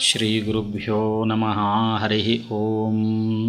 ಶ್ರೀಗುರುಭ್ಯೋ ನಮಃ ಹರಿ ಓಂ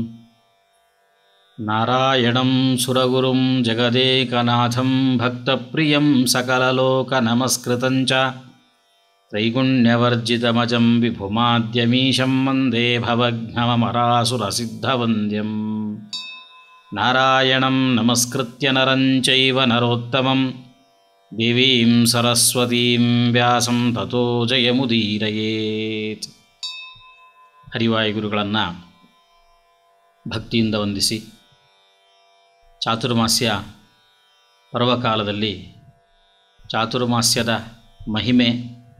ನಾರಾಯಣಂ ಸುರಗುರುಂ ಜಗದೇಕನಾಥಂ ಭಕ್ತಪ್ರಿಯಂ ಸಕಲಲೋಕನಮಸ್ಕೃತಂ ಚ ತ್ರೈಗುಣ್ಯವರ್ಜಿತಮಜಂ ವಿಭುಮಾದ್ಯಮೀಶಂ ವಂದೇ ಭವಘ್ನಮರಾಸುರಸಿದ್ಧವಂದ್ಯಂ ನಾರಾಯಣಂ ನಮಸ್ಕೃತ್ಯ ನರಂ ಚೈವ ನರೋತ್ತಮಂ ದೇವೀಂ ಸರಸ್ವತೀಂ ವ್ಯಾಸಂ ತಥೋ ಜಯಮುದೀರಯೇತ್ ಹರಿವಾಯುಗುರುಗಳನ್ನು ಭಕ್ತಿಯಿಂದ ವಂದಿಸಿ ಚಾತುರ್ಮಾಸ್ಯ ಪರ್ವಕಾಲದಲ್ಲಿ ಚಾತುರ್ಮಾಸ್ಯದ ಮಹಿಮೆ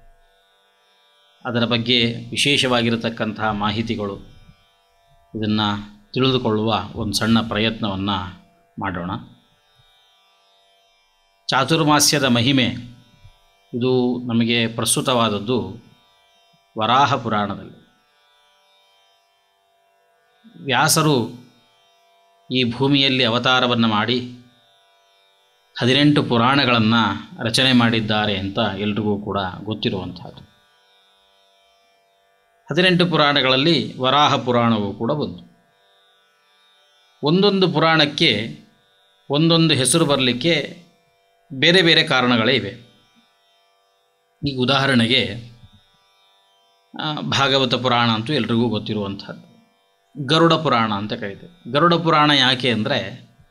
ಅದರ ಬಗ್ಗೆ ವಿಶೇಷವಾಗಿರತಕ್ಕಂತಹ ಮಾಹಿತಿಗಳು ಇದನ್ನು ತಿಳಿದುಕೊಳ್ಳುವ ಒಂದು ಸಣ್ಣ ಪ್ರಯತ್ನವನ್ನು ಮಾಡೋಣ ಚಾತುರ್ಮಾಸ್ಯದ ಮಹಿಮೆ ಇದು ನಮಗೆ ಪ್ರಸ್ತುತವಾದದ್ದು ವರಾಹ ಪುರಾಣದಲ್ಲಿ ವ್ಯಾಸರು ಈ ಭೂಮಿಯಲ್ಲಿ ಅವತಾರವನ್ನು ಮಾಡಿ ಹದಿನೆಂಟು ಪುರಾಣಗಳನ್ನು ರಚನೆ ಮಾಡಿದ್ದಾರೆ ಅಂತ ಎಲ್ರಿಗೂ ಕೂಡ ಗೊತ್ತಿರುವಂಥದ್ದು ಹದಿನೆಂಟು ಪುರಾಣಗಳಲ್ಲಿ ವರಾಹ ಪುರಾಣವೂ ಕೂಡ ಒಂದು ಒಂದೊಂದು ಪುರಾಣಕ್ಕೆ ಒಂದೊಂದು ಹೆಸರು ಬರಲಿಕ್ಕೆ ಬೇರೆ ಬೇರೆ ಕಾರಣಗಳೇ ಇವೆ ಈಗ ಉದಾಹರಣೆಗೆ ಭಾಗವತ ಪುರಾಣ ಅಂತೂ ಎಲ್ರಿಗೂ ಗೊತ್ತಿರುವಂಥದ್ದು ಗರುಡ ಪುರಾಣ ಅಂತ ಕರೀತೇವೆ ಗರುಡ ಪುರಾಣ ಯಾಕೆ ಅಂದರೆ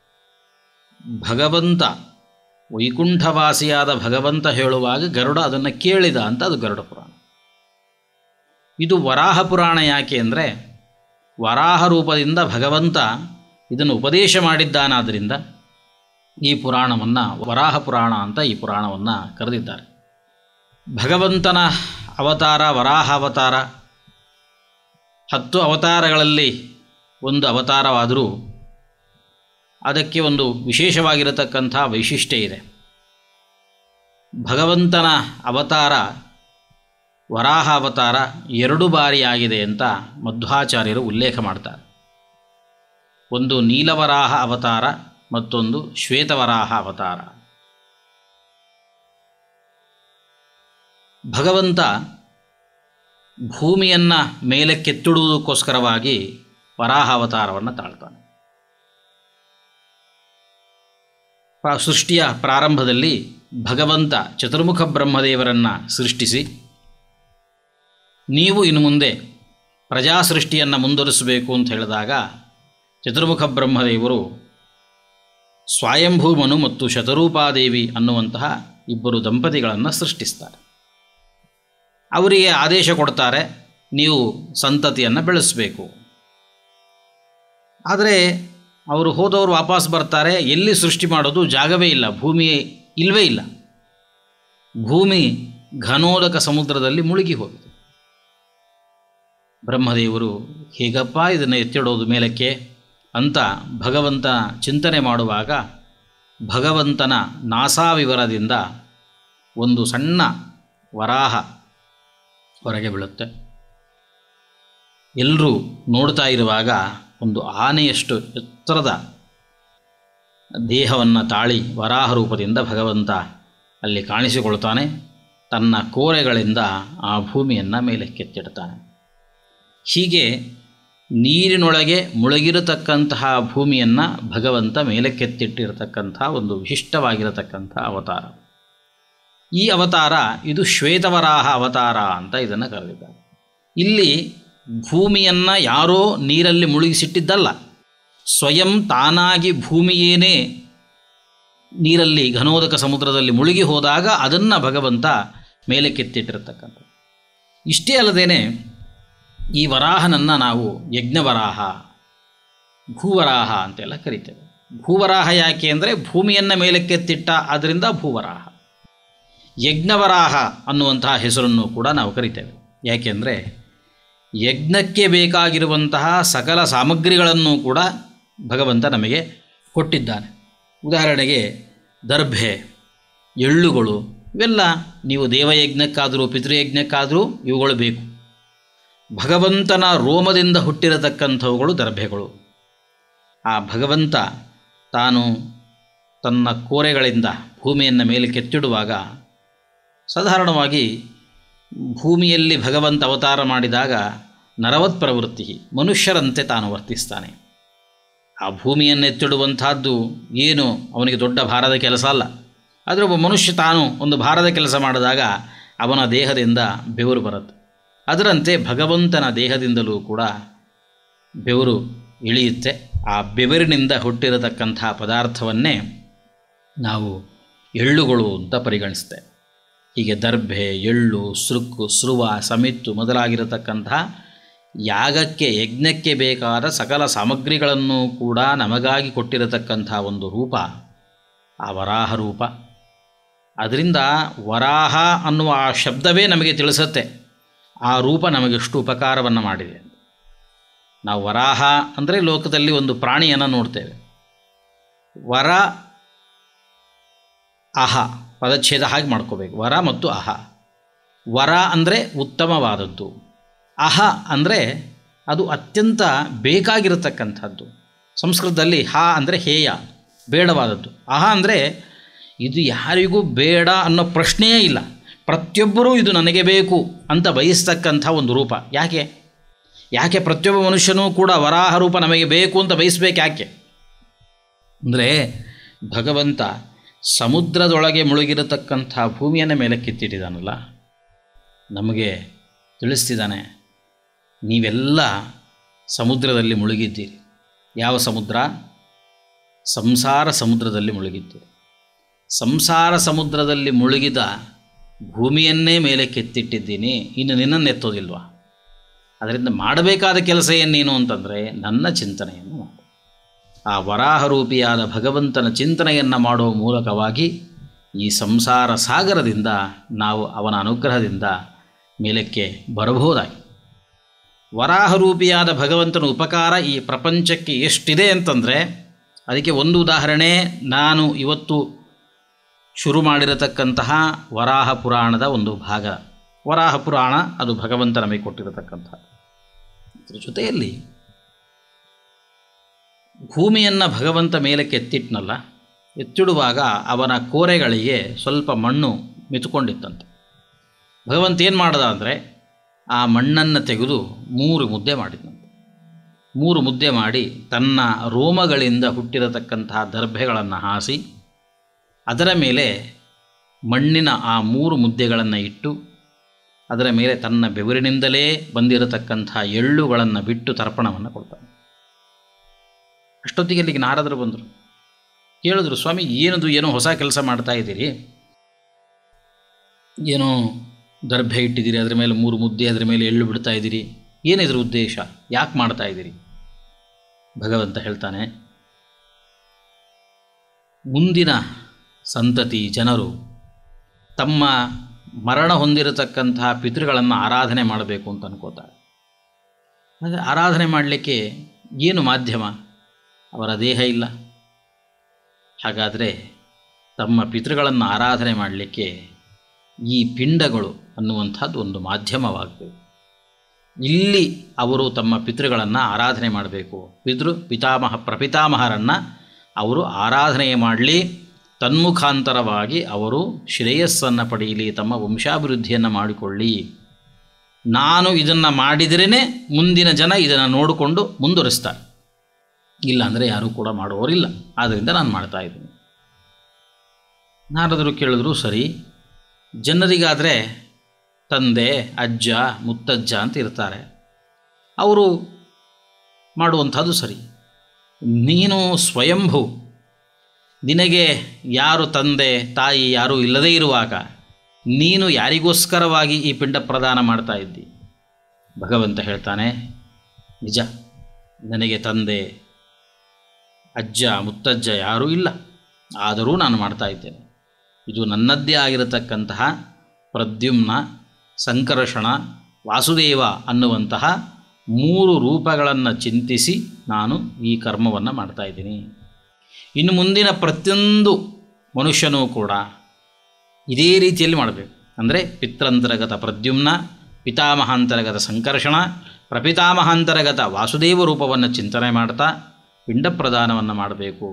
ಭಗವಂತ ವೈಕುಂಠವಾಸಿಯಾದ ಭಗವಂತ ಹೇಳುವಾಗ ಗರುಡ ಅದನ್ನು ಕೇಳಿದ ಅಂತ ಅದು ಗರುಡ ಪುರಾಣ ಇದು ವರಾಹ ಪುರಾಣ ಯಾಕೆ ಅಂದರೆ ವರಾಹ ರೂಪದಿಂದ ಭಗವಂತ ಇದನ್ನು ಉಪದೇಶ ಮಾಡಿದ್ದಾನಾದ್ದರಿಂದ ಈ ಪುರಾಣವನ್ನು ವರಾಹ ಪುರಾಣ ಅಂತ ಈ ಪುರಾಣವನ್ನು ಕರೆದಿದ್ದಾರೆ ಭಗವಂತನ ಅವತಾರ ವರಾಹ ಅವತಾರ ಹತ್ತು ಅವತಾರಗಳಲ್ಲಿ ಒಂದು ಅವತಾರವಾದರೂ ಅದಕ್ಕೆ ಒಂದು ವಿಶೇಷವಾಗಿರತಕ್ಕಂಥ ವೈಶಿಷ್ಟ್ಯ ಇದೆ ಭಗವಂತನ ಅವತಾರ ವರಾಹ ಅವತಾರ ಎರಡು ಬಾರಿ ಆಗಿದೆ ಅಂತ ಮಧ್ವಾಚಾರ್ಯರು ಉಲ್ಲೇಖ ಮಾಡ್ತಾರೆ ಒಂದು ನೀಲವರಾಹ ಅವತಾರ ಮತ್ತೊಂದು ಶ್ವೇತವರಾಹ ಅವತಾರ ಭಗವಂತ ಭೂಮಿಯನ್ನು ಮೇಲಕ್ಕೆತ್ತಿಡುವುದಕ್ಕೋಸ್ಕರವಾಗಿ ವರಾಹ ಅವತಾರವನ್ನು ತಾಳ್ತಾನೆ ಸೃಷ್ಟಿಯ ಪ್ರಾರಂಭದಲ್ಲಿ ಭಗವಂತ ಚತುರ್ಮುಖ ಬ್ರಹ್ಮದೇವರನ್ನು ಸೃಷ್ಟಿಸಿ ನೀವು ಇನ್ನು ಮುಂದೆ ಪ್ರಜಾ ಸೃಷ್ಟಿಯನ್ನು ಮುಂದುವರಿಸಬೇಕು ಅಂತ ಹೇಳಿದಾಗ ಚತುರ್ಮುಖ ಬ್ರಹ್ಮದೇವರು ಸ್ವಯಂಭೂಮನು ಮತ್ತು ಶತರೂಪಾದೇವಿ ಅನ್ನುವಂತಹ ಇಬ್ಬರು ದಂಪತಿಗಳನ್ನು ಸೃಷ್ಟಿಸ್ತಾರೆ ಅವರಿಗೆ ಆದೇಶ ಕೊಡ್ತಾರೆ ನೀವು ಸಂತತಿಯನ್ನು ಬೆಳೆಸಬೇಕು ಆದರೆ ಅವರು ಹೋದವರು ವಾಪಸ್ ಬರ್ತಾರೆ ಎಲ್ಲಿ ಸೃಷ್ಟಿ ಮಾಡೋದು ಜಾಗವೇ ಇಲ್ಲ ಭೂಮಿ ಇಲ್ಲವೇ ಇಲ್ಲ ಭೂಮಿ ಘನೋದಕ ಸಮುದ್ರದಲ್ಲಿ ಮುಳುಗಿ ಹೋಗಿದೆ ಬ್ರಹ್ಮದೇವರು ಹೇಗಪ್ಪ ಇದನ್ನು ಎತ್ತಿಡೋದು ಮೇಲಕ್ಕೆ ಅಂತ ಭಗವಂತ ಚಿಂತನೆ ಮಾಡುವಾಗ ಭಗವಂತನ ನಾಸಾವಿವರದಿಂದ ಒಂದು ಸಣ್ಣ ವರಾಹ ಹೊರಗೆ ಬೀಳುತ್ತೆ ಎಲ್ಲರೂ ನೋಡ್ತಾ ಇರುವಾಗ ಒಂದು ಆನೆಯಷ್ಟು ಎತ್ತರದ ದೇಹವನ್ನು ತಾಳಿ ವರಾಹ ರೂಪದಿಂದ ಭಗವಂತ ಅಲ್ಲಿ ಕಾಣಿಸಿಕೊಳ್ತಾನೆ ತನ್ನ ಕೋರೆಗಳಿಂದ ಆ ಭೂಮಿಯನ್ನು ಮೇಲಕ್ಕೆತ್ತಿಡ್ತಾನೆ ಹೀಗೆ ನೀರಿನೊಳಗೆ ಮುಳುಗಿರತಕ್ಕಂತಹ ಭೂಮಿಯನ್ನು ಭಗವಂತ ಮೇಲಕ್ಕೆತ್ತಿಟ್ಟಿರತಕ್ಕಂಥ ಒಂದು ವಿಶಿಷ್ಟವಾಗಿರತಕ್ಕಂಥ ಅವತಾರ ಈ ಅವತಾರ ಇದು ಶ್ವೇತವರಾಹ ಅವತಾರ ಅಂತ ಇದನ್ನು ಕರೆದಿದ್ದಾರೆ ಇಲ್ಲಿ ಭೂಮಿಯನ್ನು ಯಾರೋ ನೀರಲ್ಲಿ ಮುಳುಗಿಸಿಟ್ಟಿದ್ದಲ್ಲ ಸ್ವಯಂ ತಾನಾಗಿ ಭೂಮಿಯೇನೇ ನೀರಲ್ಲಿ ಘನೋದಕ ಸಮುದ್ರದಲ್ಲಿ ಮುಳುಗಿ ಹೋದಾಗ ಅದನ್ನು ಭಗವಂತ ಮೇಲಕ್ಕೆತ್ತಿಟ್ಟಿರತಕ್ಕಂಥ ಇಷ್ಟೇ ಅಲ್ಲದೇನೆ ಈ ವರಾಹನನ್ನು ನಾವು ಯಜ್ಞವರಾಹ ಭೂವರಾಹ ಅಂತೆಲ್ಲ ಕರಿತೇವೆ ಭೂವರಾಹ ಯಾಕೆ ಅಂದರೆ ಭೂಮಿಯನ್ನು ಮೇಲಕ್ಕೆತ್ತಿಟ್ಟ ಆದ್ದರಿಂದ ಭೂವರಾಹ ಯಜ್ಞವರಾಹ ಅನ್ನುವಂತಹ ಹೆಸರನ್ನು ಕೂಡ ನಾವು ಕರಿತೇವೆ ಯಾಕೆಂದರೆ ಯಜ್ಞಕ್ಕೆ ಬೇಕಾಗಿರುವಂತಹ ಸಕಲ ಸಾಮಗ್ರಿಗಳನ್ನು ಕೂಡ ಭಗವಂತ ನಮಗೆ ಕೊಟ್ಟಿದ್ದಾನೆ ಉದಾಹರಣೆಗೆ ದರ್ಭೆ ಎಳ್ಳುಗಳು ಇವೆಲ್ಲ ನೀವು ದೇವಯಜ್ಞಕ್ಕಾದರೂ ಪಿತೃಯಜ್ಞಕ್ಕಾದರೂ ಇವುಗಳು ಬೇಕು ಭಗವಂತನ ರೋಮದಿಂದ ಹುಟ್ಟಿರತಕ್ಕಂಥವುಗಳು ದರ್ಭೆಗಳು ಆ ಭಗವಂತ ತಾನು ತನ್ನ ಕೋರೆಗಳಿಂದ ಭೂಮಿಯನ್ನು ಮೇಲೆ ಕೆತ್ತಿಡುವಾಗ ಸಾಧಾರಣವಾಗಿ ಭೂಮಿಯಲ್ಲಿ ಭಗವಂತ ಅವತಾರ ಮಾಡಿದಾಗ ನರವತ್ ಪ್ರವೃತ್ತಿ ಮನುಷ್ಯರಂತೆ ತಾನು ವರ್ತಿಸ್ತಾನೆ ಆ ಭೂಮಿಯನ್ನೆತ್ತಿಡುವಂಥದ್ದು ಏನು ಅವನಿಗೆ ದೊಡ್ಡ ಭಾರದ ಕೆಲಸ ಅಲ್ಲ ಆದರೆ ಒಬ್ಬ ಮನುಷ್ಯ ತಾನು ಒಂದು ಭಾರದ ಕೆಲಸ ಮಾಡಿದಾಗ ಅವನ ದೇಹದಿಂದ ಬೆವರು ಬರುತ್ತೆ ಅದರಂತೆ ಭಗವಂತನ ದೇಹದಿಂದಲೂ ಕೂಡ ಬೆವರು ಇಳಿಯುತ್ತೆ ಆ ಬೆವರಿನಿಂದ ಹುಟ್ಟಿರತಕ್ಕಂಥ ಪದಾರ್ಥವನ್ನೇ ನಾವು ಎಳ್ಳುಗಳು ಅಂತ ಪರಿಗಣಿಸ್ತೇವೆ ಹೀಗೆ ದರ್ಭೆ ಎಳ್ಳು ಸೃಕ್ಕು ಸ್ರುವ ಸಮಿತ್ತು ಮೊದಲಾಗಿರತಕ್ಕಂತಹ ಯಾಗಕ್ಕೆ ಯಜ್ಞಕ್ಕೆ ಬೇಕಾದ ಸಕಲ ಸಾಮಗ್ರಿಗಳನ್ನು ಕೂಡ ನಮಗಾಗಿ ಕೊಟ್ಟಿರತಕ್ಕಂಥ ಒಂದು ರೂಪ ಆ ವರಾಹ ರೂಪ ಅದರಿಂದ ವರಾಹ ಅನ್ನುವ ಆ ಶಬ್ದವೇ ನಮಗೆ ತಿಳಿಸುತ್ತೆ ಆ ರೂಪ ನಮಗೆಷ್ಟು ಉಪಕಾರವನ್ನು ಮಾಡಿದೆ ನಾವು ವರಾಹ ಅಂದರೆ ಲೋಕದಲ್ಲಿ ಒಂದು ಪ್ರಾಣಿಯನ್ನು ನೋಡ್ತೇವೆ ವರ ಅಹ ಪದಚ್ಛೇದ ಹಾಗೆ ಮಾಡ್ಕೋಬೇಕು ವರ ಮತ್ತು ಅಹ ವರ ಅಂದರೆ ಉತ್ತಮವಾದದ್ದು ಅಹ ಅಂದರೆ ಅದು ಅತ್ಯಂತ ಬೇಕಾಗಿರತಕ್ಕಂಥದ್ದು ಸಂಸ್ಕೃತದಲ್ಲಿ ಹ ಅಂದರೆ ಹೇಯ ಬೇಡವಾದದ್ದು ಅಹ ಅಂದರೆ ಇದು ಯಾರಿಗೂ ಬೇಡ ಅನ್ನೋ ಪ್ರಶ್ನೆಯೇ ಇಲ್ಲ ಪ್ರತಿಯೊಬ್ಬರೂ ಇದು ನನಗೆ ಬೇಕು ಅಂತ ಬಯಸ್ತಕ್ಕಂಥ ಒಂದು ರೂಪ ಯಾಕೆ ಯಾಕೆ ಪ್ರತಿಯೊಬ್ಬ ಮನುಷ್ಯನೂ ಕೂಡ ವರಾಹ ರೂಪ ನಮಗೆ ಬೇಕು ಅಂತ ಬಯಸ್ಬೇಕು ಯಾಕೆ ಅಂದರೆ ಭಗವಂತ ಸಮುದ್ರದೊಳಗೆ ಮುಳುಗಿರತಕ್ಕಂಥ ಭೂಮಿಯನ್ನು ಮೇಲೆ ಕಿತ್ತಿಟ್ಟಿದ್ದಾನಲ್ಲ ನಮಗೆ ತಿಳಿಸ್ತಿದ್ದಾನೆ ನೀವೆಲ್ಲ ಸಮುದ್ರದಲ್ಲಿ ಮುಳುಗಿದ್ದೀರಿ ಯಾವ ಸಮುದ್ರ ಸಂಸಾರ ಸಮುದ್ರದಲ್ಲಿ ಮುಳುಗಿದ್ದೀರಿ ಸಂಸಾರ ಸಮುದ್ರದಲ್ಲಿ ಮುಳುಗಿದ ಭೂಮಿಯನ್ನೇ ಮೇಲೆ ಕೆತ್ತಿಟ್ಟಿದ್ದೀನಿ ಇನ್ನು ನಿನ್ನನ್ನು ಎತ್ತೋದಿಲ್ವಾ ಅದರಿಂದ ಮಾಡಬೇಕಾದ ಕೆಲಸ ಏನೇನು ಅಂತಂದರೆ ನನ್ನ ಚಿಂತನೆಯನ್ನು ಮಾಡು ಆ ವರಾಹರೂಪಿಯಾದ ಭಗವಂತನ ಚಿಂತನೆಯನ್ನು ಮಾಡುವ ಮೂಲಕವಾಗಿ ಈ ಸಂಸಾರ ಸಾಗರದಿಂದ ನಾವು ಅವನ ಅನುಗ್ರಹದಿಂದ ಮೇಲಕ್ಕೆ ಬರಬಹುದಾಗಿ ವರಾಹರೂಪಿಯಾದ ಭಗವಂತನ ಉಪಕಾರ ಈ ಪ್ರಪಂಚಕ್ಕೆ ಎಷ್ಟಿದೆ ಅಂತಂದರೆ ಅದಕ್ಕೆ ಒಂದು ಉದಾಹರಣೆ ನಾನು ಇವತ್ತು ಶುರು ಮಾಡಿರತಕ್ಕಂತಹ ವರಾಹ ಪುರಾಣದ ಒಂದು ಭಾಗ ವರಾಹ ಪುರಾಣ ಅದು ಭಗವಂತ ನಮಗೆ ಕೊಟ್ಟಿರತಕ್ಕಂಥ ಇದ್ರ ಜೊತೆಯಲ್ಲಿ ಭೂಮಿಯನ್ನು ಭಗವಂತ ಮೇಲಕ್ಕೆ ಎತ್ತಿಟ್ನಲ್ಲ ಎತ್ತಿಡುವಾಗ ಅವನ ಕೋರೆಗಳಿಗೆ ಸ್ವಲ್ಪ ಮಣ್ಣು ಮೆತ್ಕೊಂಡಿತ್ತಂತೆ ಭಗವಂತ ಏನು ಮಾಡ್ದ ಅಂದರೆ ಆ ಮಣ್ಣನ್ನು ತೆಗೆದು ಮೂರು ಮುದ್ದೆ ಮಾಡಿದ್ನಂತೆ ಮೂರು ಮುದ್ದೆ ಮಾಡಿ ತನ್ನ ರೋಮಗಳಿಂದ ಹುಟ್ಟಿರತಕ್ಕಂತಹ ದರ್ಭೆಗಳನ್ನು ಹಾಸಿ ಅದರ ಮೇಲೆ ಮಣ್ಣಿನ ಆ ಮೂರು ಮುದ್ದೆಗಳನ್ನು ಇಟ್ಟು ಅದರ ಮೇಲೆ ತನ್ನ ಬೆವರಿನಿಂದಲೇ ಬಂದಿರತಕ್ಕಂಥ ಎಳ್ಳುಗಳನ್ನು ಬಿಟ್ಟು ತರ್ಪಣವನ್ನು ಕೊಡ್ತಾನೆ ಅಷ್ಟೊತ್ತಿಗೆ ಅಲ್ಲಿಗೆ ನಾರದರು ಬಂದರು ಕೇಳಿದ್ರು ಸ್ವಾಮಿ ಏನದು ಏನೋ ಹೊಸ ಕೆಲಸ ಮಾಡ್ತಾ ಇದ್ದೀರಿ ಏನೋ ದರ್ಭೆ ಇಟ್ಟಿದ್ದೀರಿ ಅದರ ಮೇಲೆ ಮೂರು ಮುದ್ದೆ ಅದರ ಮೇಲೆ ಎಳ್ಳು ಬಿಡ್ತಾ ಇದ್ದೀರಿ ಏನಿದ್ರ ಉದ್ದೇಶ ಯಾಕೆ ಮಾಡ್ತಾ ಇದ್ದೀರಿ ಭಗವಂತ ಹೇಳ್ತಾನೆ ಮುಂದಿನ ಸಂತತಿ ಜನರು ತಮ್ಮ ಮರಣ ಹೊಂದಿರತಕ್ಕಂತಹ ಪಿತೃಗಳನ್ನು ಆರಾಧನೆ ಮಾಡಬೇಕು ಅಂತ ಅನ್ಕೋತಾರೆ ಹಾಗೆ ಆರಾಧನೆ ಮಾಡಲಿಕ್ಕೆ ಏನು ಮಾಧ್ಯಮ ಅವರ ದೇಹ ಇಲ್ಲ ಹಾಗಾದರೆ ತಮ್ಮ ಪಿತೃಗಳನ್ನು ಆರಾಧನೆ ಮಾಡಲಿಕ್ಕೆ ಈ ಪಿಂಡಗಳು ಅನ್ನುವಂಥದ್ದು ಒಂದು ಮಾಧ್ಯಮವಾಗಬೇಕು ಇಲ್ಲಿ ಅವರು ತಮ್ಮ ಪಿತೃಗಳನ್ನು ಆರಾಧನೆ ಮಾಡಬೇಕು ಪಿತೃ ಪಿತಾಮಹ ಪ್ರಪಿತಾಮಹರನ್ನು ಅವರು ಆರಾಧನೆ ಮಾಡಲಿ ತನ್ಮುಖಾಂತರವಾಗಿ ಅವರು ಶ್ರೇಯಸ್ಸನ್ನು ಪಡೆಯಲಿ ತಮ್ಮ ವಂಶಾಭಿವೃದ್ಧಿಯನ್ನು ಮಾಡಿಕೊಳ್ಳಿ ನಾನು ಇದನ್ನು ಮಾಡಿದ್ರೇ ಮುಂದಿನ ಜನ ಇದನ್ನು ನೋಡಿಕೊಂಡು ಮುಂದುವರಿಸ್ತಾರೆ ಇಲ್ಲಾಂದರೆ ಯಾರೂ ಕೂಡ ಮಾಡುವವರಿಲ್ಲ ಆದ್ದರಿಂದ ನಾನು ಮಾಡ್ತಾ ಇದ್ದೀನಿ ನಾರದರು ಕೇಳಿದ್ರು ಸರಿ ಜನರಿಗಾದರೆ ತಂದೆ ಅಜ್ಜ ಮುತ್ತಜ್ಜ ಅಂತ ಇರ್ತಾರೆ ಅವರು ಮಾಡುವಂಥದ್ದು ಸರಿ ನೀನು ಸ್ವಯಂಭೂ ನಿನಗೆ ಯಾರು ತಂದೆ ತಾಯಿ ಯಾರೂ ಇಲ್ಲದೇ ಇರುವಾಗ ನೀನು ಯಾರಿಗೋಸ್ಕರವಾಗಿ ಈ ಪಿಂಡ ಪ್ರದಾನ ಮಾಡ್ತಾ ಇದ್ದಿ ಭಗವಂತ ಹೇಳ್ತಾನೆ ನಿಜ ನನಗೆ ತಂದೆ ಅಜ್ಜ ಮುತ್ತಜ್ಜ ಯಾರೂ ಇಲ್ಲ ಆದರೂ ನಾನು ಮಾಡ್ತಾ ಇದ್ದೇನೆ ಇದು ನನ್ನದ್ದೇ ಆಗಿರತಕ್ಕಂತಹ ಪ್ರದ್ಯುಮ್ನ ಸಂಕರ್ಷಣ ವಾಸುದೇವ ಅನ್ನುವಂತಹ ಮೂರು ರೂಪಗಳನ್ನು ಚಿಂತಿಸಿ ನಾನು ಈ ಕರ್ಮವನ್ನು ಮಾಡ್ತಾ ಇದ್ದೀನಿ ಇನ್ನು ಮುಂದಿನ ಪ್ರತಿಯೊಂದು ಮನುಷ್ಯನೂ ಕೂಡ ಇದೇ ರೀತಿಯಲ್ಲಿ ಮಾಡಬೇಕು ಅಂದರೆ ಪಿತ್ರಂತರ್ಗತ ಪ್ರದ್ಯುಮ್ನ ಪಿತಾಮಹಾಂತರ್ಗತ ಸಂಕರ್ಷಣ ಪ್ರಪಿತಾಮಹಾಂತರ್ಗತ ವಾಸುದೇವ ರೂಪವನ್ನು ಚಿಂತನೆ ಮಾಡ್ತಾ ಪಿಂಡ ಪ್ರದಾನವನ್ನು ಮಾಡಬೇಕು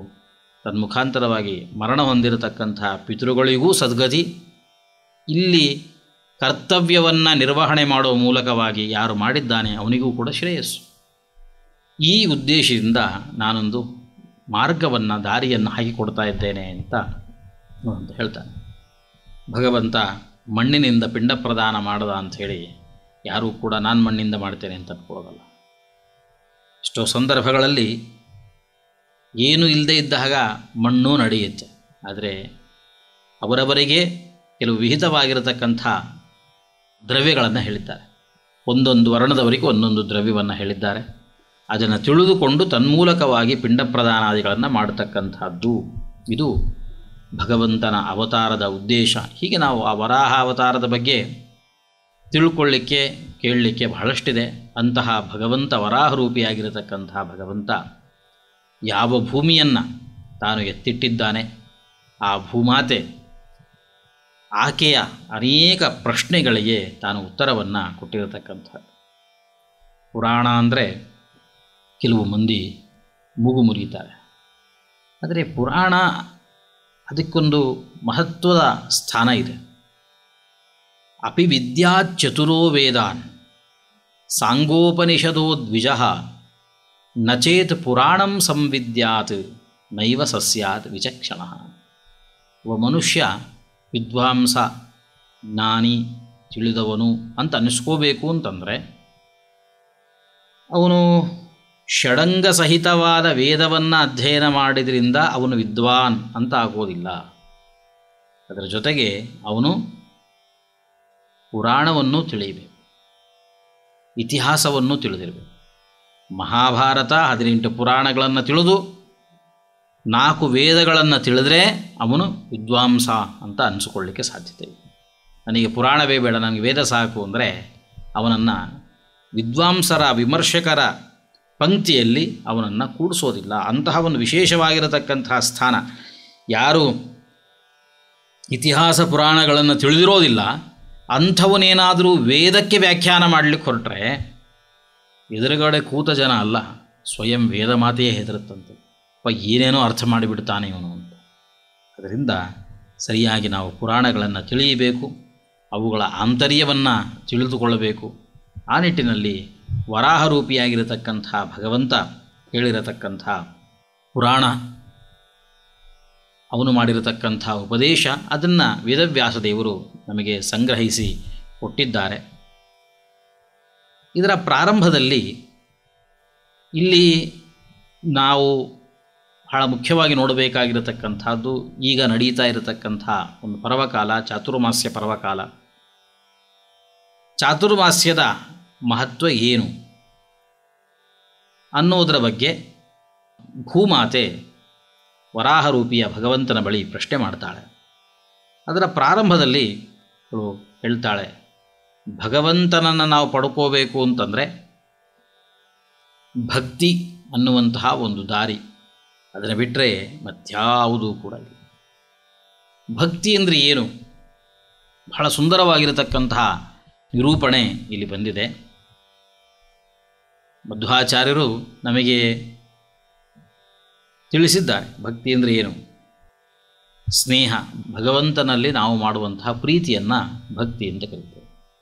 ತನ್ಮುಖಾಂತರವಾಗಿ ಮರಣ ಹೊಂದಿರತಕ್ಕಂಥ ಪಿತೃಗಳಿಗೂ ಸದ್ಗತಿ ಇಲ್ಲಿ ಕರ್ತವ್ಯವನ್ನು ನಿರ್ವಹಣೆ ಮಾಡುವ ಮೂಲಕವಾಗಿ ಯಾರು ಮಾಡಿದ್ದಾನೆ ಅವನಿಗೂ ಕೂಡ ಶ್ರೇಯಸ್ಸು ಈ ಉದ್ದೇಶದಿಂದ ನಾನೊಂದು ಮಾರ್ಗವನ್ನು ದಾರಿಯನ್ನು ಹಾಕಿಕೊಡ್ತಾ ಇದ್ದೇನೆ ಅಂತ ಅಂತ ಹೇಳ್ತಾನೆ ಭಗವಂತ ಮಣ್ಣಿನಿಂದ ಪಿಂಡ ಪ್ರದಾನ ಮಾಡದ ಅಂಥೇಳಿ ಯಾರೂ ಕೂಡ ನಾನು ಮಣ್ಣಿಂದ ಮಾಡ್ತೇನೆ ಅಂತ ಅನ್ಕೊಳ್ಳೋದಲ್ಲ ಎಷ್ಟೋ ಸಂದರ್ಭಗಳಲ್ಲಿ ಏನು ಇಲ್ಲದೆ ಇದ್ದಾಗ ಮಣ್ಣು ನಡೆಯುತ್ತೆ ಆದರೆ ಅವರವರಿಗೆ ಕೆಲವು ವಿಹಿತವಾಗಿರತಕ್ಕಂಥ ದ್ರವ್ಯಗಳನ್ನು ಹೇಳಿದ್ದಾರೆ ಒಂದೊಂದು ವರ್ಣದವರಿಗೆ ಒಂದೊಂದು ದ್ರವ್ಯವನ್ನು ಹೇಳಿದ್ದಾರೆ ಅದನ್ನು ತಿಳಿದುಕೊಂಡು ತನ್ಮೂಲಕವಾಗಿ ಪಿಂಡ ಪ್ರದಾನಾದಿಗಳನ್ನು ಮಾಡತಕ್ಕಂಥದ್ದು ಇದು ಭಗವಂತನ ಅವತಾರದ ಉದ್ದೇಶ ಹೀಗೆ ನಾವು ಆ ವರಾಹ ಅವತಾರದ ಬಗ್ಗೆ ತಿಳ್ಕೊಳ್ಳಿಕ್ಕೆ ಕೇಳಲಿಕ್ಕೆ ಬಹಳಷ್ಟಿದೆ ಅಂತಹ ಭಗವಂತ ವರಾಹರೂಪಿಯಾಗಿರತಕ್ಕಂತಹ ಭಗವಂತ ಯಾವ ಭೂಮಿಯನ್ನು ತಾನು ಎತ್ತಿಟ್ಟಿದ್ದಾನೆ ಆ ಭೂಮಾತೆ ಆಕೆಯ ಅನೇಕ ಪ್ರಶ್ನೆಗಳಿಗೆ ತಾನು ಉತ್ತರವನ್ನು ಕೊಟ್ಟಿರತಕ್ಕಂಥದ್ದು ಪುರಾಣ ಅಂದರೆ ಕೆಲವು ಮಂದಿ ಮೂಗು ಮುರಿತಾರೆ ಆದರೆ ಪುರಾಣ ಅದಕ್ಕೊಂದು ಮಹತ್ವದ ಸ್ಥಾನ ಇದೆ ಅಪಿ ವಿದ್ಯಾಚತುರೋ ವೇದಾನ್ ಸಾಂಗೋಪನಿಷದೋ ದ್ವಿಜ ನಚೇತ್ ಪುರಾಣಂ ಸಂವಿದ್ಯಾತ್ ನೈವ ಸಸ್ಯಾತ್ ವಿಚಕ್ಷಣ ಒಬ್ಬ ಮನುಷ್ಯ ವಿದ್ವಾಂಸ ಜ್ಞಾನಿ ತಿಳಿದವನು ಅಂತ ಅನ್ನಿಸ್ಕೋಬೇಕು ಅಂತಂದರೆ ಅವನು ಷಡಂಗ ಸಹಿತವಾದ ವೇದವನ್ನು ಅಧ್ಯಯನ ಮಾಡಿದ್ರಿಂದ ಅವನು ವಿದ್ವಾನ್ ಅಂತ ಆಗೋದಿಲ್ಲ ಅದರ ಜೊತೆಗೆ ಅವನು ಪುರಾಣವನ್ನು ತಿಳಿಯಬೇಕು ಇತಿಹಾಸವನ್ನು ತಿಳಿದಿರಬೇಕು ಮಹಾಭಾರತ ಹದಿನೆಂಟು ಪುರಾಣಗಳನ್ನು ತಿಳಿದು ನಾಲ್ಕು ವೇದಗಳನ್ನು ತಿಳಿದ್ರೆ ಅವನು ವಿದ್ವಾಂಸ ಅಂತ ಅನಿಸ್ಕೊಳ್ಳಿಕ್ಕೆ ಸಾಧ್ಯತೆ ಇದೆ ನನಗೆ ಪುರಾಣವೇ ಬೇಡ ನನಗೆ ವೇದ ಸಾಕು ಅಂದರೆ ಅವನನ್ನು ವಿದ್ವಾಂಸರ ವಿಮರ್ಶಕರ ಪಂಕ್ತಿಯಲ್ಲಿ ಅವನನ್ನು ಕೂಡಿಸೋದಿಲ್ಲ ಅಂತಹ ಒಂದು ವಿಶೇಷವಾಗಿರತಕ್ಕಂತಹ ಸ್ಥಾನ ಯಾರು ಇತಿಹಾಸ ಪುರಾಣಗಳನ್ನು ತಿಳಿದಿರೋದಿಲ್ಲ ಅಂಥವನೇನಾದರೂ ವೇದಕ್ಕೆ ವ್ಯಾಖ್ಯಾನ ಮಾಡಲಿಕ್ಕೆ ಹೊರಟ್ರೆ ಎದುರುಗಡೆ ಕೂತ ಜನ ಅಲ್ಲ ಸ್ವಯಂ ವೇದ ಮಾತೆಯೇ ಹೆದರುತ್ತಂತೆ ಅಪ್ಪ ಏನೇನೋ ಅರ್ಥ ಮಾಡಿಬಿಡ್ತಾನೆ ಇವನು ಅಂತ ಅದರಿಂದ ಸರಿಯಾಗಿ ನಾವು ಪುರಾಣಗಳನ್ನು ತಿಳಿಯಬೇಕು ಅವುಗಳ ಆಂತರ್ಯವನ್ನು ತಿಳಿದುಕೊಳ್ಳಬೇಕು ಆ ನಿಟ್ಟಿನಲ್ಲಿ ವರಾಹರೂಪಿಯಾಗಿರತಕ್ಕಂಥ ಭಗವಂತ ಹೇಳಿರತಕ್ಕಂಥ ಪುರಾಣ ಅವನು ಮಾಡಿರತಕ್ಕಂಥ ಉಪದೇಶ ಅದನ್ನು ವೇದವ್ಯಾಸ ದೇವರು ನಮಗೆ ಸಂಗ್ರಹಿಸಿ ಕೊಟ್ಟಿದ್ದಾರೆ ಇದರ ಪ್ರಾರಂಭದಲ್ಲಿ ಇಲ್ಲಿ ನಾವು ಬಹಳ ಮುಖ್ಯವಾಗಿ ನೋಡಬೇಕಾಗಿರತಕ್ಕಂಥದ್ದು ಈಗ ನಡೀತಾ ಇರತಕ್ಕಂಥ ಒಂದು ಪರ್ವಕಾಲ ಚಾತುರ್ಮಾಸ್ಯ ಪರ್ವಕಾಲ ಚಾತುರ್ಮಾಸ್ಯದ ಮಹತ್ವ ಏನು ಅನ್ನೋದರ ಬಗ್ಗೆ ಭೂಮಾತೆ ವರಾಹರೂಪಿಯ ಭಗವಂತನ ಬಳಿ ಪ್ರಶ್ನೆ ಮಾಡ್ತಾಳೆ ಅದರ ಪ್ರಾರಂಭದಲ್ಲಿ ಅವಳು ಹೇಳ್ತಾಳೆ ಭಗವಂತನನ್ನು ನಾವು ಪಡ್ಕೋಬೇಕು ಅಂತಂದರೆ ಭಕ್ತಿ ಅನ್ನುವಂತಹ ಒಂದು ದಾರಿ ಅದನ್ನು ಬಿಟ್ಟರೆ ಮತ್ಯಾವುದೂ ಕೂಡ ಇಲ್ಲ ಭಕ್ತಿ ಅಂದರೆ ಏನು ಬಹಳ ಸುಂದರವಾಗಿರತಕ್ಕಂತಹ ನಿರೂಪಣೆ ಇಲ್ಲಿ ಬಂದಿದೆ ಮಧ್ವಾಚಾರ್ಯರು ನಮಗೆ ತಿಳಿಸಿದ್ದಾರೆ ಭಕ್ತಿ ಅಂದರೆ ಏನು ಸ್ನೇಹ ಭಗವಂತನಲ್ಲಿ ನಾವು ಮಾಡುವಂತಹ ಪ್ರೀತಿಯನ್ನು ಭಕ್ತಿ ಅಂತ ಕರೀತೇವೆ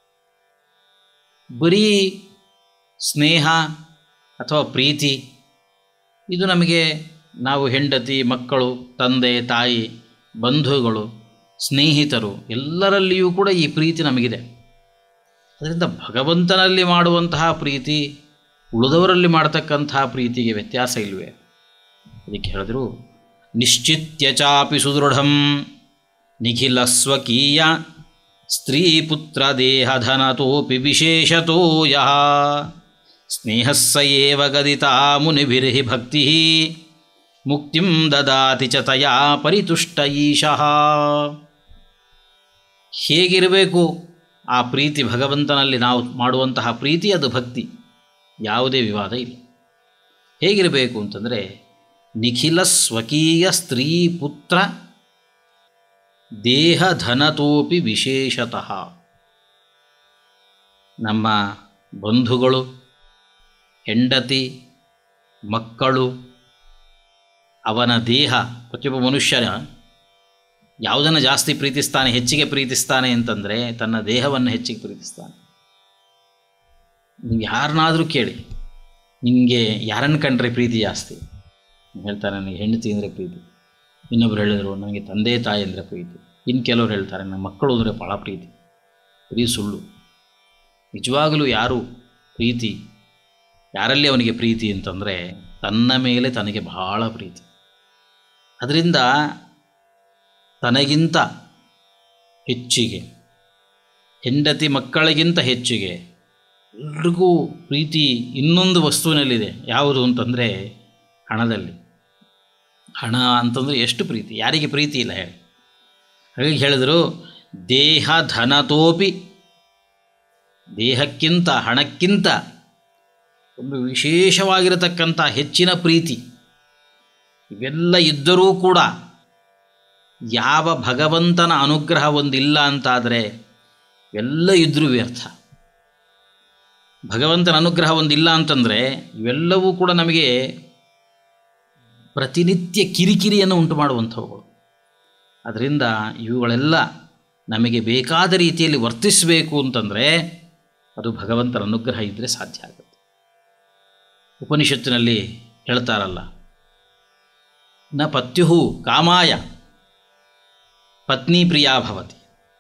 ಬರೀ ಸ್ನೇಹ ಅಥವಾ ಪ್ರೀತಿ ಇದು ನಮಗೆ ನಾವು ಹೆಂಡತಿ ಮಕ್ಕಳು ತಂದೆ ತಾಯಿ ಬಂಧುಗಳು ಸ್ನೇಹಿತರು ಎಲ್ಲರಲ್ಲಿಯೂ ಕೂಡ ಈ ಪ್ರೀತಿ ನಮಗಿದೆ ಅದರಿಂದ ಭಗವಂತನಲ್ಲಿ ಮಾಡುವಂತಹ ಪ್ರೀತಿ ಉಳಿದವರಲ್ಲಿ ಮಾಡ್ತಕ್ಕಂತಹ ಪ್ರೀತಿಗೆ ವ್ಯತ್ಯಾಸ ಇಲ್ವೇ ಅದಕ್ಕೆ ಹೇಳಿದ್ರು ನಿಶ್ಚಿತ್ಯ ಚಾಪಿ ಸುದೃಢಂ ನಿಖಿಲ ಸ್ವಕೀಯ ಸ್ತ್ರೀ ಪುತ್ರ ದೇಹಧನತೋಪಿ ವಿಶೇಷತೋ ಯಃ ಸ್ನೇಹಸ್ಸ ಏವ ಗದಿತಾ ಮುನಿಭಿರ್ಹಿ ಭಕ್ತಿ ಮುಕ್ತಿಂ ದದಾತಿ ಚ ತಯಾ ಪರಿತುಷ್ಟ ಈಶಃ ಹೇಗಿರಬೇಕು ಆ ಪ್ರೀತಿ ಭಗವಂತನಲ್ಲಿ ನಾವು ಮಾಡುವಂತಹ ಪ್ರೀತಿ ಅದು ಭಕ್ತಿ ಯಾವುದೇ ವಿವಾದ ಇಲ್ಲ ಹೇಗಿರಬೇಕು ಅಂತಂದರೆ ನಿಖಿಲ ಸ್ವಕೀಯ ಸ್ತ್ರೀ ಪುತ್ರ ದೇಹ ಧನತೋಪಿ ವಿಶೇಷತಃ ನಮ್ಮ ಬಂಧುಗಳು ಹೆಂಡತಿ ಮಕ್ಕಳು ಅವನ ದೇಹ ಪ್ರತಿಯೊಬ್ಬ ಮನುಷ್ಯನ ಯಾವುದನ್ನು ಜಾಸ್ತಿ ಪ್ರೀತಿಸ್ತಾನೆ ಹೆಚ್ಚಿಗೆ ಪ್ರೀತಿಸ್ತಾನೆ ಅಂತಂದರೆ ತನ್ನ ದೇಹವನ್ನು ಹೆಚ್ಚಿಗೆ ಪ್ರೀತಿಸ್ತಾನೆ ನೀವು ಯಾರನ್ನಾದರೂ ಕೇಳಿ ನಿಮಗೆ ಯಾರನ್ನು ಕಂಡ್ರೆ ಪ್ರೀತಿ ಜಾಸ್ತಿ ಹೇಳ್ತಾರೆ ನನಗೆ ಹೆಂಡತಿ ಅಂದರೆ ಪ್ರೀತಿ ಇನ್ನೊಬ್ರು ಹೇಳಿದರು ನನಗೆ ತಂದೆ ತಾಯಿ ಅಂದರೆ ಪ್ರೀತಿ ಇನ್ನು ಕೆಲವರು ಹೇಳ್ತಾರೆ ನನ್ನ ಮಕ್ಕಳು ಅಂದರೆ ಭಾಳ ಪ್ರೀತಿ ಬರೀ ಸುಳ್ಳು ನಿಜವಾಗಲೂ ಯಾರು ಪ್ರೀತಿ ಯಾರಲ್ಲಿ ಅವನಿಗೆ ಪ್ರೀತಿ ಅಂತಂದರೆ ತನ್ನ ಮೇಲೆ ತನಗೆ ಬಹಳ ಪ್ರೀತಿ ಅದರಿಂದ ತನಗಿಂತ ಹೆಚ್ಚಿಗೆ ಹೆಂಡತಿ ಮಕ್ಕಳಿಗಿಂತ ಹೆಚ್ಚಿಗೆ ಎಲ್ರಿಗೂ ಪ್ರೀತಿ ಇನ್ನೊಂದು ವಸ್ತುವಿನಲ್ಲಿದೆ ಯಾವುದು ಅಂತಂದರೆ ಹಣದಲ್ಲಿ ಹಣ ಅಂತಂದರೆ ಎಷ್ಟು ಪ್ರೀತಿ ಯಾರಿಗೆ ಪ್ರೀತಿ ಇಲ್ಲ ಹೇಳಿ ಹಾಗಾಗಿ ಹೇಳಿದರು ದೇಹ ಧನತೋಪಿ ದೇಹಕ್ಕಿಂತ ಹಣಕ್ಕಿಂತ ಒಂದು ವಿಶೇಷವಾಗಿರತಕ್ಕಂಥ ಹೆಚ್ಚಿನ ಪ್ರೀತಿ ಇವೆಲ್ಲ ಇದ್ದರೂ ಕೂಡ ಯಾವ ಭಗವಂತನ ಅನುಗ್ರಹ ಒಂದಿಲ್ಲ ಅಂತಾದರೆ ಇವೆಲ್ಲ ಇದ್ದರೂ ವ್ಯರ್ಥ ಭಗವಂತನ ಅನುಗ್ರಹ ಒಂದಿಲ್ಲ ಅಂತಂದರೆ ಇವೆಲ್ಲವೂ ಕೂಡ ನಮಗೆ ಪ್ರತಿನಿತ್ಯ ಕಿರಿಕಿರಿಯನ್ನು ಉಂಟು ಮಾಡುವಂಥವುಗಳು ಅದರಿಂದ ಇವುಗಳೆಲ್ಲ ನಮಗೆ ಬೇಕಾದ ರೀತಿಯಲ್ಲಿ ವರ್ತಿಸಬೇಕು ಅಂತಂದರೆ ಅದು ಭಗವಂತನ ಅನುಗ್ರಹ ಇದ್ದರೆ ಸಾಧ್ಯ ಆಗುತ್ತೆ ಉಪನಿಷತ್ತಿನಲ್ಲಿ ಹೇಳ್ತಾರಲ್ಲ ನ ಪತ್ಯು ಕಾಮಾಯ ಪತ್ನಿ ಪ್ರಿಯಾ ಭವತಿ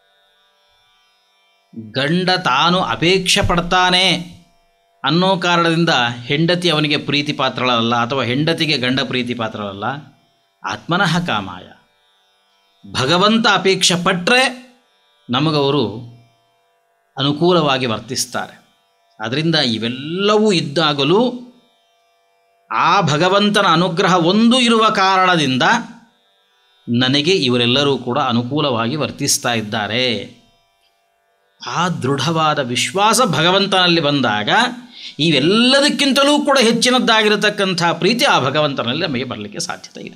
ಗಂಡ ತಾನು ಅಪೇಕ್ಷೆ ಪಡ್ತಾನೆ ಅನ್ನೋ ಕಾರಣದಿಂದ ಹೆಂಡತಿ ಅವನಿಗೆ ಪ್ರೀತಿ ಪಾತ್ರಳಲ್ಲ ಅಥವಾ ಹೆಂಡತಿಗೆ ಗಂಡ ಪ್ರೀತಿ ಪಾತ್ರಳಲ್ಲ ಆತ್ಮನಃ ಕಾಮಾಯ ಭಗವಂತ ಅಪೇಕ್ಷೆ ಪಟ್ಟರೆ ನಮಗವರು ಅನುಕೂಲವಾಗಿ ವರ್ತಿಸ್ತಾರೆ ಅದರಿಂದ ಇವೆಲ್ಲವೂ ಇದ್ದಾಗಲೂ ಆ ಭಗವಂತನ ಅನುಗ್ರಹ ಒಂದು ಇರುವ ಕಾರಣದಿಂದ ನನಗೆ ಇವರೆಲ್ಲರೂ ಕೂಡ ಅನುಕೂಲವಾಗಿ ವರ್ತಿಸ್ತಾ ಇದ್ದಾರೆ ಆ ದೃಢವಾದ ವಿಶ್ವಾಸ ಭಗವಂತನಲ್ಲಿ ಬಂದಾಗ ಇವೆಲ್ಲದಕ್ಕಿಂತಲೂ ಕೂಡ ಹೆಚ್ಚಿನದ್ದಾಗಿರತಕ್ಕಂಥ ಪ್ರೀತಿ ಆ ಭಗವಂತನಲ್ಲಿ ನಮಗೆ ಬರಲಿಕ್ಕೆ ಸಾಧ್ಯತೆ ಇದೆ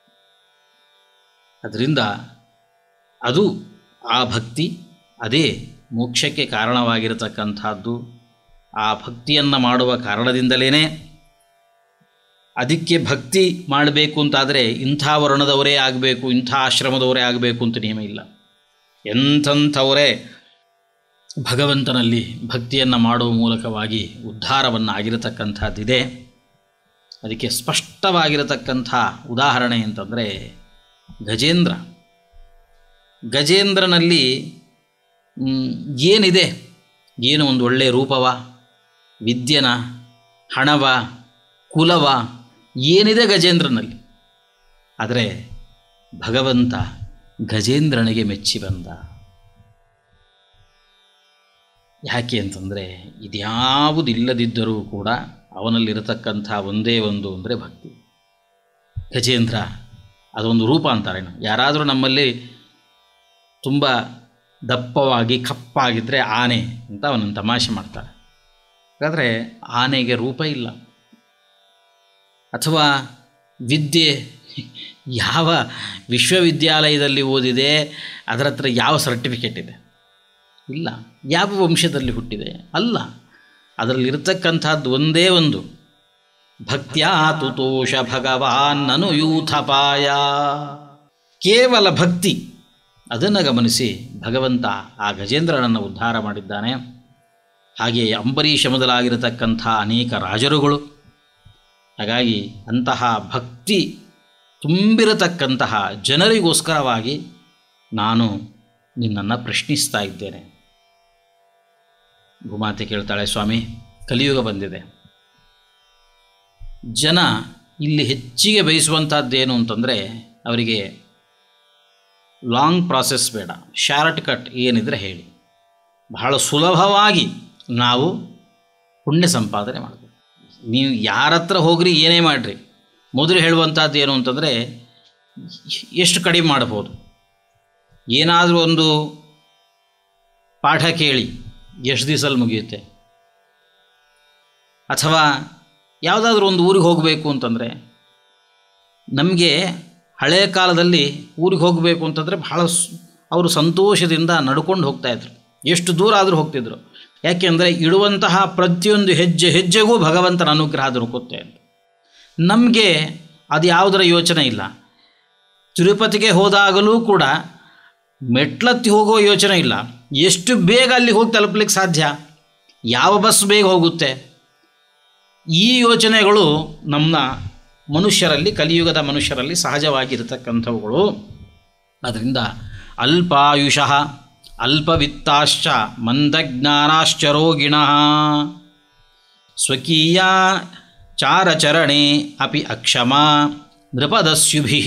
ಅದರಿಂದ ಅದು ಆ ಭಕ್ತಿ ಅದೇ ಮೋಕ್ಷಕ್ಕೆ ಕಾರಣವಾಗಿರತಕ್ಕಂಥದ್ದು ಆ ಭಕ್ತಿಯನ್ನು ಮಾಡುವ ಕಾರಣದಿಂದಲೇ ಅದಕ್ಕೆ ಭಕ್ತಿ ಮಾಡಬೇಕು ಅಂತಾದರೆ ಇಂಥ ವರ್ಣದವರೇ ಆಗಬೇಕು ಇಂಥ ಆಶ್ರಮದವರೇ ಆಗಬೇಕು ಅಂತ ನಿಯಮ ಇಲ್ಲ ಎಂಥಂಥವರೇ ಭಗವಂತನಲ್ಲಿ ಭಕ್ತಿಯನ್ನು ಮಾಡುವ ಮೂಲಕವಾಗಿ ಉದ್ಧಾರವನ್ನು ಆಗಿರತಕ್ಕಂಥದ್ದಿದೆ ಅದಕ್ಕೆ ಸ್ಪಷ್ಟವಾಗಿರತಕ್ಕಂಥ ಉದಾಹರಣೆ ಅಂತಂದರೆ ಗಜೇಂದ್ರ ಗಜೇಂದ್ರನಲ್ಲಿ ಮ್, ಏನಿದೆ ಏನು ಒಂದು ಒಳ್ಳೆಯ ರೂಪವ ವಿದ್ಯೆನ ಹಣವ ಕುಲವ ಏನಿದೆ ಗಜೇಂದ್ರನಲ್ಲಿ ಆದರೆ ಭಗವಂತ ಗಜೇಂದ್ರನಿಗೆ ಮೆಚ್ಚಿ ಬಂದ ಯಾಕೆ ಅಂತಂದರೆ ಇದ್ಯಾವುದಿಲ್ಲದಿದ್ದರೂ ಕೂಡ ಅವನಲ್ಲಿರತಕ್ಕಂಥ ಒಂದೇ ಒಂದು ಅಂದರೆ ಭಕ್ತಿ ಗಜೇಂದ್ರ ಅದೊಂದು ರೂಪ ಅಂತಾರೇನು ಯಾರಾದರೂ ನಮ್ಮಲ್ಲಿ ತುಂಬ ದಪ್ಪವಾಗಿ ಕಪ್ಪಾಗಿದ್ದರೆ ಆನೆ ಅಂತ ಅವನನ್ನು ತಮಾಷೆ ಮಾಡ್ತಾರೆ ಹಾಗಾದರೆ ಆನೆಗೆ ರೂಪ ಇಲ್ಲ ಅಥವಾ ವಿದ್ಯೆ ಯಾವ ವಿಶ್ವವಿದ್ಯಾಲಯದಲ್ಲಿ ಓದಿದೆ ಅದರ ಹತ್ರ ಯಾವ ಸರ್ಟಿಫಿಕೇಟ್ ಇದೆ ಇಲ್ಲ ಯಾವ ವಂಶದಲ್ಲಿ ಹುಟ್ಟಿದೆ ಅಲ್ಲ ಅದರಲ್ಲಿರ್ತಕ್ಕಂಥದ್ದು ಒಂದೇ ಒಂದು ಭಕ್ತ್ಯಾ ತುತೋಷ ಭಗವಾನ್ ನನು ಯೂಥಪಾಯ ಕೇವಲ ಭಕ್ತಿ ಅದನ್ನು ಗಮನಿಸಿ ಭಗವಂತ ಆ ಗಜೇಂದ್ರನನ್ನು ಉದ್ಧಾರ ಮಾಡಿದ್ದಾನೆ ಹಾಗೆಯೇ ಅಂಬರೀಷ ಮೊದಲಾಗಿರತಕ್ಕಂಥ ಅನೇಕ ರಾಜರುಗಳು ಹಾಗಾಗಿ ಅಂತಹ ಭಕ್ತಿ ತುಂಬಿರತಕ್ಕಂತಹ ಜನರಿಗೋಸ್ಕರವಾಗಿ ನಾನು ನಿನ್ನನ್ನು ಪ್ರಶ್ನಿಸ್ತಾ ಇದ್ದೇನೆ ಭೂಮಾತೆ ಕೇಳ್ತಾಳೆ ಸ್ವಾಮಿ ಕಲಿಯುಗ ಬಂದಿದೆ ಜನ ಇಲ್ಲಿ ಹೆಚ್ಚಿಗೆ ಬಯಸುವಂಥದ್ದೇನು ಅಂತಂದರೆ ಅವರಿಗೆ ಲಾಂಗ್ ಪ್ರಾಸೆಸ್ ಬೇಡ ಶಾರ್ಟ್ ಕಟ್ ಏನಿದ್ರೆ ಹೇಳಿ ಬಹಳ ಸುಲಭವಾಗಿ ನಾವು ಪುಣ್ಯ ಸಂಪಾದನೆ ಮಾಡಬೇಕು ನೀವು ಯಾರ ಹತ್ರ ಹೋಗ್ರಿ ಏನೇ ಮಾಡಿರಿ ಮೊದಲು ಹೇಳುವಂಥದ್ದು ಏನು ಅಂತಂದರೆ ಎಷ್ಟು ಕಡಿಮೆ ಮಾಡ್ಬೋದು ಏನಾದರೂ ಒಂದು ಪಾಠ ಕೇಳಿ ಎಷ್ಟು ದಿವಸಲ್ಲಿ ಮುಗಿಯುತ್ತೆ ಅಥವಾ ಯಾವುದಾದ್ರೂ ಒಂದು ಊರಿಗೆ ಹೋಗಬೇಕು ಅಂತಂದರೆ ನಮಗೆ ಹಳೆಯ ಕಾಲದಲ್ಲಿ ಊರಿಗೆ ಹೋಗಬೇಕು ಅಂತಂದರೆ ಬಹಳ ಸ್- ಅವರು ಸಂತೋಷದಿಂದ ನಡ್ಕೊಂಡು ಹೋಗ್ತಾಯಿದ್ರು ಎಷ್ಟು ದೂರ ಆದರೂ ಹೋಗ್ತಿದ್ರು ಯಾಕೆಂದರೆ ಇಡುವಂತಹ ಪ್ರತಿಯೊಂದು ಹೆಜ್ಜೆ ಹೆಜ್ಜೆಗೂ ಭಗವಂತನ ಅನುಗ್ರಹ ದೊರಕುತ್ತೆ ಅಂತ ನಮಗೆ ಅದು ಯಾವುದರ ಯೋಚನೆ ಇಲ್ಲ ತಿರುಪತಿಗೆ ಹೋದಾಗಲೂ ಕೂಡ ಮೆಟ್ಲತ್ತಿ ಹೋಗೋ ಯೋಚನೆ ಇಲ್ಲ ಎಷ್ಟು ಬೇಗ ಅಲ್ಲಿ ಹೋಗಿ ತಲುಪಲಿಕ್ಕೆ ಸಾಧ್ಯ ಯಾವ ಬಸ್ ಬೇಗ ಹೋಗುತ್ತೆ ಈ ಯೋಚನೆಗಳು ನಮ್ಮ ಮನುಷ್ಯರಲ್ಲಿ ಕಲಿಯುಗದ ಮನುಷ್ಯರಲ್ಲಿ ಸಹಜವಾಗಿರತಕ್ಕಂಥವುಗಳು ಅದರಿಂದ ಅಲ್ಪಾಯುಷಃ ಅಲ್ಪವಿತ್ತಾಶ್ಚ ಮಂದಜ್ಞಾನಾಶ್ಚ ರೋಗಿಣಃ ಸ್ವಕೀಯ ಚಾರಚರಣೆ ಅಪಿ ಅಕ್ಷಮ ನೃಪದಸ್ಯುಭಿ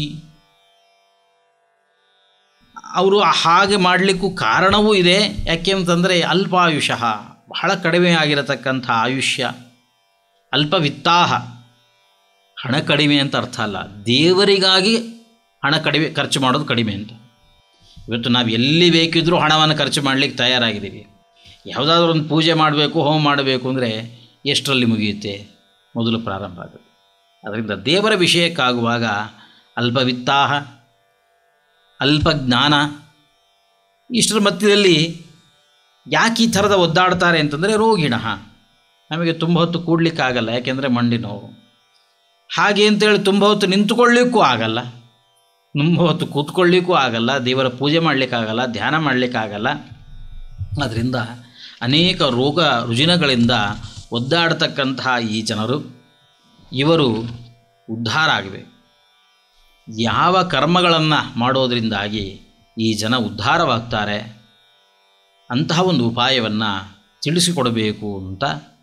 ಅವರು ಹಾಗೆ ಮಾಡಲಿಕ್ಕೂ ಕಾರಣವೂ ಇದೆ ಯಾಕೆ ಅಂತಂದರೆ ಅಲ್ಪಾಯುಷಃ ಬಹಳ ಕಡಿಮೆ ಆಗಿರತಕ್ಕಂಥ ಆಯುಷ್ಯ ಅಲ್ಪವಿತ್ತಾಹ ಹಣ ಕಡಿಮೆ ಅಂತ ಅರ್ಥ ಅಲ್ಲ ದೇವರಿಗಾಗಿ ಹಣ ಕಡಿಮೆ ಖರ್ಚು ಮಾಡೋದು ಕಡಿಮೆ ಅಂತ ಇವತ್ತು ನಾವು ಎಲ್ಲಿ ಬೇಕಿದ್ರೂ ಹಣವನ್ನು ಖರ್ಚು ಮಾಡಲಿಕ್ಕೆ ತಯಾರಾಗಿದ್ದೀವಿ ಯಾವುದಾದ್ರೂ ಒಂದು ಪೂಜೆ ಮಾಡಬೇಕು ಹೋಮ ಮಾಡಬೇಕು ಅಂದರೆ ಎಷ್ಟರಲ್ಲಿ ಮುಗಿಯುತ್ತೆ ಮೊದಲು ಪ್ರಾರಂಭ ಆಗುತ್ತೆ ಅದರಿಂದ ದೇವರ ವಿಷಯಕ್ಕಾಗುವಾಗ ಅಲ್ಪವಿತ್ತಾಹ ಅಲ್ಪ ಜ್ಞಾನ ಇಷ್ಟರ ಮಧ್ಯದಲ್ಲಿ ಯಾಕೆ ಈ ಥರದ ಒದ್ದಾಡ್ತಾರೆ ಅಂತಂದರೆ ರೋಗಿಣ ನಮಗೆ ತುಂಬ ಹೊತ್ತು ಕೂಡ್ಲಿಕ್ಕಾಗಲ್ಲ ಯಾಕೆಂದರೆ ಮಂಡಿ ನೋವು ಹಾಗೆ ಅಂತೇಳಿ ತುಂಬ ಹೊತ್ತು ನಿಂತುಕೊಳ್ಳಿಕ್ಕೂ ಆಗಲ್ಲ ತುಂಬ ಹೊತ್ತು ಕೂತ್ಕೊಳ್ಳಿಕ್ಕೂ ಆಗಲ್ಲ ದೇವರ ಪೂಜೆ ಮಾಡಲಿಕ್ಕಾಗಲ್ಲ ಧ್ಯಾನ ಮಾಡಲಿಕ್ಕಾಗಲ್ಲ ಅದರಿಂದ ಅನೇಕ ರೋಗ ರುಜಿನಗಳಿಂದ ಒದ್ದಾಡ್ತಕ್ಕಂತಹ ಈ ಜನರು ಇವರು ಉದ್ಧಾರ ಆಗಬೇಕು ಯಾವ ಕರ್ಮಗಳನ್ನು ಮಾಡೋದರಿಂದಾಗಿ ಈ ಜನ ಉದ್ಧಾರವಾಗ್ತಾರೆ ಅಂತಹ ಒಂದು ಉಪಾಯವನ್ನು ತಿಳಿಸಿಕೊಡಬೇಕು ಅಂತ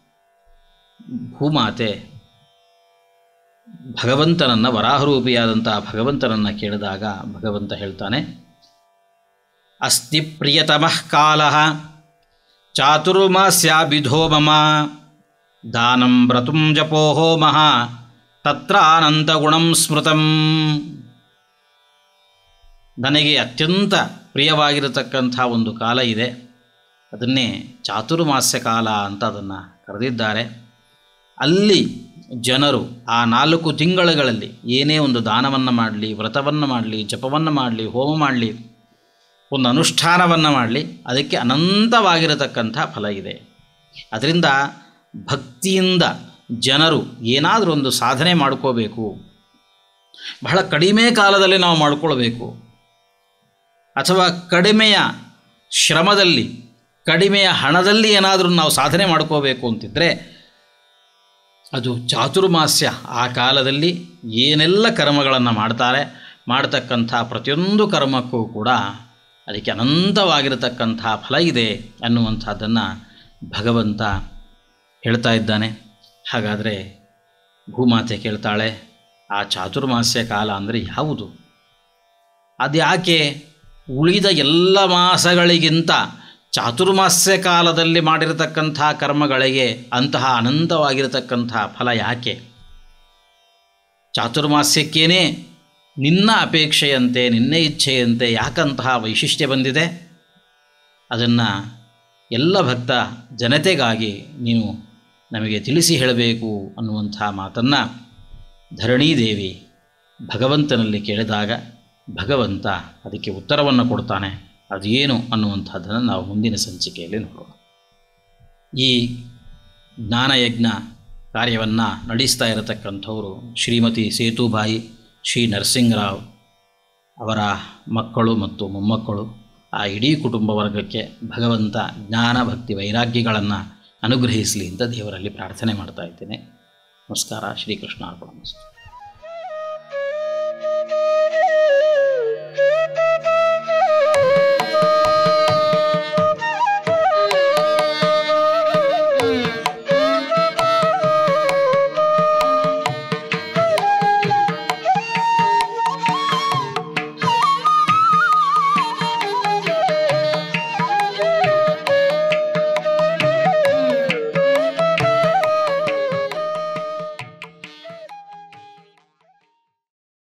ಭೂಮಾತೆ ಭಗವಂತನನ್ನು ವರಾಹರೂಪಿಯಾದಂಥ ಭಗವಂತನನ್ನು ಕೇಳಿದಾಗ ಭಗವಂತ ಹೇಳ್ತಾನೆ ಅಸ್ತಿ ಪ್ರಿಯತಮಃ ಕಾಲ ಚಾತುರ್ಮಾಸ್ಯಾಭಿಧೋ ಮಮ ದಾನಂ ವ್ರತುಂ ಜಪೋ ಹೋಮಃ ತತ್ರ ಅನಂತಗುಣಂ ಸ್ಮೃತಂ ನನಗೆ ಅತ್ಯಂತ ಪ್ರಿಯವಾಗಿರತಕ್ಕಂಥ ಒಂದು ಕಾಲ ಇದೆ ಅದನ್ನೇ ಚಾತುರ್ಮಾಸ್ಯ ಕಾಲ ಅಂತ ಅದನ್ನು ಕರೆದಿದ್ದಾರೆ ಅಲ್ಲಿ ಜನರು ಆ ನಾಲ್ಕು ತಿಂಗಳುಗಳಲ್ಲಿ ಏನೇ ಒಂದು ದಾನವನ್ನು ಮಾಡಲಿ ವ್ರತವನ್ನು ಮಾಡಲಿ ಜಪವನ್ನು ಮಾಡಲಿ ಹೋಮ ಮಾಡಲಿ ಒಂದು ಅನುಷ್ಠಾನವನ್ನು ಮಾಡಲಿ ಅದಕ್ಕೆ ಅನಂತವಾಗಿರತಕ್ಕಂಥ ಫಲ ಇದೆ ಅದರಿಂದ ಭಕ್ತಿಯಿಂದ ಜನರು ಏನಾದರೂ ಒಂದು ಸಾಧನೆ ಮಾಡ್ಕೋಬೇಕು ಬಹಳ ಕಡಿಮೆ ಕಾಲದಲ್ಲಿ ನಾವು ಮಾಡಿಕೊಳ್ಬೇಕು ಅಥವಾ ಕಡಿಮೆಯ ಶ್ರಮದಲ್ಲಿ ಕಡಿಮೆಯ ಹಣದಲ್ಲಿ ಏನಾದರೂ ನಾವು ಸಾಧನೆ ಮಾಡ್ಕೋಬೇಕು ಅಂತಿದ್ದರೆ ಅದು ಚಾತುರ್ಮಾಸ್ಯ ಆ ಕಾಲದಲ್ಲಿ ಏನೆಲ್ಲ ಕರ್ಮಗಳನ್ನು ಮಾಡ್ತಾರೆ ಮಾಡ್ತಕ್ಕಂಥ ಪ್ರತಿಯೊಂದು ಕರ್ಮಕ್ಕೂ ಕೂಡ ಅದಕ್ಕೆ ಅನಂತವಾಗಿರತಕ್ಕಂಥ ಫಲ ಇದೆ ಅನ್ನುವಂಥದ್ದನ್ನು ಭಗವಂತ ಹೇಳ್ತಾ ಇದ್ದಾನೆ ಹಾಗಾದರೆ ಭೂಮಾತೆ ಕೇಳ್ತಾಳೆ ಆ ಚಾತುರ್ಮಾಸ್ಯ ಕಾಲ ಅಂದರೆ ಯಾವುದು ಅದ್ಯಾಕೆ ಉಳಿದ ಎಲ್ಲ ಮಾಸಗಳಿಗಿಂತ ಚಾತುರ್ಮಾಸ್ಯ ಕಾಲದಲ್ಲಿ ಮಾಡಿರತಕ್ಕಂಥ ಕರ್ಮಗಳಿಗೆ ಅಂತಹ ಅನಂತವಾಗಿರತಕ್ಕಂಥ ಫಲ ಯಾಕೆ ಚಾತುರ್ಮಾಸ್ಯಕ್ಕೇನೆ ನಿನ್ನ ಅಪೇಕ್ಷೆಯಂತೆ ನಿನ್ನೆ ಇಚ್ಛೆಯಂತೆ ಯಾಕಂತಹ ವೈಶಿಷ್ಟ್ಯ ಬಂದಿದೆ ಅದನ್ನು ಎಲ್ಲ ಭಕ್ತ ಜನತೆಗಾಗಿ ನೀನು ನಮಗೆ ತಿಳಿಸಿ ಹೇಳಬೇಕು ಅನ್ನುವಂಥ ಮಾತನ್ನು ಧರಣೀದೇವಿ ಭಗವಂತನಲ್ಲಿ ಕೇಳಿದಾಗ ಭಗವಂತ ಅದಕ್ಕೆ ಉತ್ತರವನ್ನು ಕೊಡ್ತಾನೆ ಅದು ಏನು ಅನ್ನುವಂಥದ್ದನ್ನು ನಾವು ಮುಂದಿನ ಸಂಚಿಕೆಯಲ್ಲಿ ನೋಡೋಣ ಈ ಜ್ಞಾನಯಜ್ಞ ಕಾರ್ಯವನ್ನು ನಡೆಸ್ತಾ ಇರತಕ್ಕಂಥವರು ಶ್ರೀಮತಿ ಸೇತುಬಾಯಿ ಶ್ರೀ ನರಸಿಂಗರಾವ್ ಅವರ ಮಕ್ಕಳು ಮತ್ತು ಮೊಮ್ಮಕ್ಕಳು ಆ ಇಡೀ ಕುಟುಂಬ ವರ್ಗಕ್ಕೆ ಭಗವಂತ ಜ್ಞಾನ ಭಕ್ತಿ ವೈರಾಗ್ಯಗಳನ್ನು ಅನುಗ್ರಹಿಸಲಿ ಅಂತ ದೇವರಲ್ಲಿ ಪ್ರಾರ್ಥನೆ ಮಾಡ್ತಾ ಇದ್ದೇನೆ ನಮಸ್ಕಾರ ಶ್ರೀಕೃಷ್ಣ ಅರ್ಪಣ